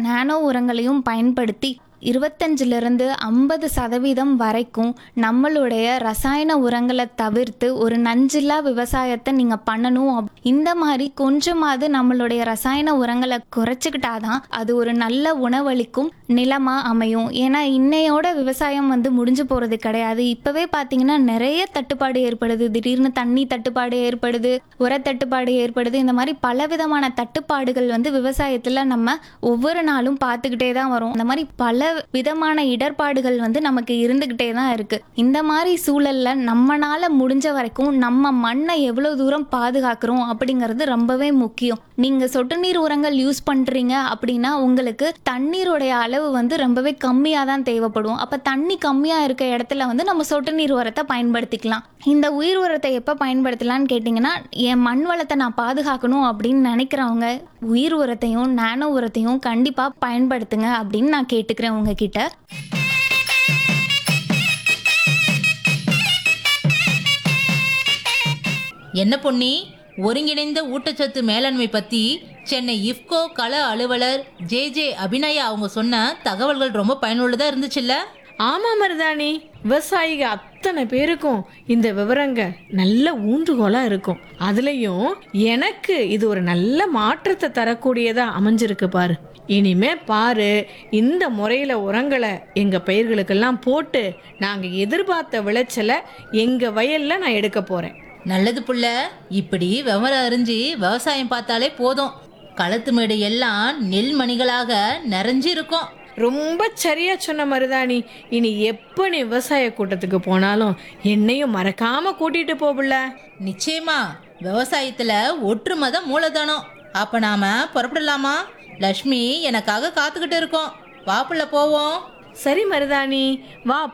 நானோ உரங்களையும் பயன்படுத்தி இருபத்தஞ்சிலிருந்து ஐம்பது சதவீதம் வரைக்கும் நம்மளுடைய ரசாயன உரங்களை தவிர்த்து ஒரு நஞ்சில்லா விவசாயத்தை நீங்கள் பண்ணணும் அப்- இந்த மாதிரி கொஞ்சமாவது நம்மளுடைய ரசாயன உரங்களை குறைச்சிக்கிட்டாதான் அது ஒரு நல்ல உணவளிக்கும் நிலமா அமையும் ஏன்னா இன்னையோட விவசாயம் வந்து முடிஞ்சு போகிறது கிடையாது இப்போவே பார்த்தீங்கன்னா நிறைய தட்டுப்பாடு ஏற்படுது திடீர்னு தண்ணி தட்டுப்பாடு ஏற்படுது உர தட்டுப்பாடு ஏற்படுது இந்த மாதிரி பலவிதமான தட்டுப்பாடுகள் வந்து விவசாயத்தில் நம்ம ஒவ்வொரு நாளும் பார்த்துக்கிட்டே தான் வரும் இந்த மாதிரி பல விதமான இடர்பாடுகள் வந்து நமக்கு இருந்துக்கிட்டே தான் இருக்கு இந்த மாதிரி சூழல்ல நம்மனால முடிஞ்ச வரைக்கும் நம்ம மண்ணை எவ்வளோ தூரம் பாதுகாக்கிறோம் அப்படிங்கிறது ரொம்பவே முக்கியம் நீங்க சொட்டு நீர் உரங்கள் யூஸ் பண்றீங்க அப்படின்னா உங்களுக்கு தண்ணீருடைய அளவு வந்து ரொம்பவே கம்மியாக தான் தேவைப்படும் அப்ப தண்ணி கம்மியா இருக்க இடத்துல வந்து நம்ம சொட்டு நீர் உரத்தை பயன்படுத்திக்கலாம் இந்த உயிர் உரத்தை எப்போ பயன்படுத்தலாம்னு கேட்டிங்கன்னா என் மண் வளத்தை நான் பாதுகாக்கணும் அப்படின்னு நினைக்கிறவங்க உயிர் உரத்தையும் நானோ உரத்தையும் கண்டிப்பாக பயன்படுத்துங்க அப்படின்னு நான் கேட்டுக்கிறேன் உங்ககிட்ட என்ன பொன்னி ஒருங்கிணைந்த ஊட்டச்சத்து மேலாண்மை பத்தி சென்னை இஃப்கோ கள அலுவலர் ஜே ஜே அபிநயா அவங்க சொன்ன தகவல்கள் ரொம்ப பயனுள்ளதா இருந்துச்சுல்ல ஆமா மருதாணி விவசாயிக அத்தனை பேருக்கும் இந்த விவரங்க நல்ல ஊன்றுகோலா இருக்கும் அதுலயும் எனக்கு இது ஒரு நல்ல மாற்றத்தை தரக்கூடியதா அமைஞ்சிருக்கு பாரு இனிமே பாரு இந்த முறையில உரங்களை எங்க பயிர்களுக்கெல்லாம் போட்டு நாங்க எதிர்பார்த்த விளைச்சலை எங்க வயல்ல நான் எடுக்க போறேன் நல்லது புள்ள இப்படி விவரம் அறிஞ்சு விவசாயம் பார்த்தாலே போதும் களத்து மேடு எல்லாம் நெல் மணிகளாக நிறைஞ்சு இருக்கும் ரொம்ப சரியா சொன்ன மருதாணி இனி எப்போ நீ விவசாய கூட்டத்துக்கு போனாலும் என்னையும் மறக்காம கூட்டிட்டு போபுள்ள நிச்சயமா விவசாயத்துல ஒற்றுமை தான் மூலதனம் அப்ப நாம புறப்படலாமா லக்ஷ்மி எனக்காக காத்துக்கிட்டு இருக்கோம் வாப்புல போவோம் சரி மருதாணி வா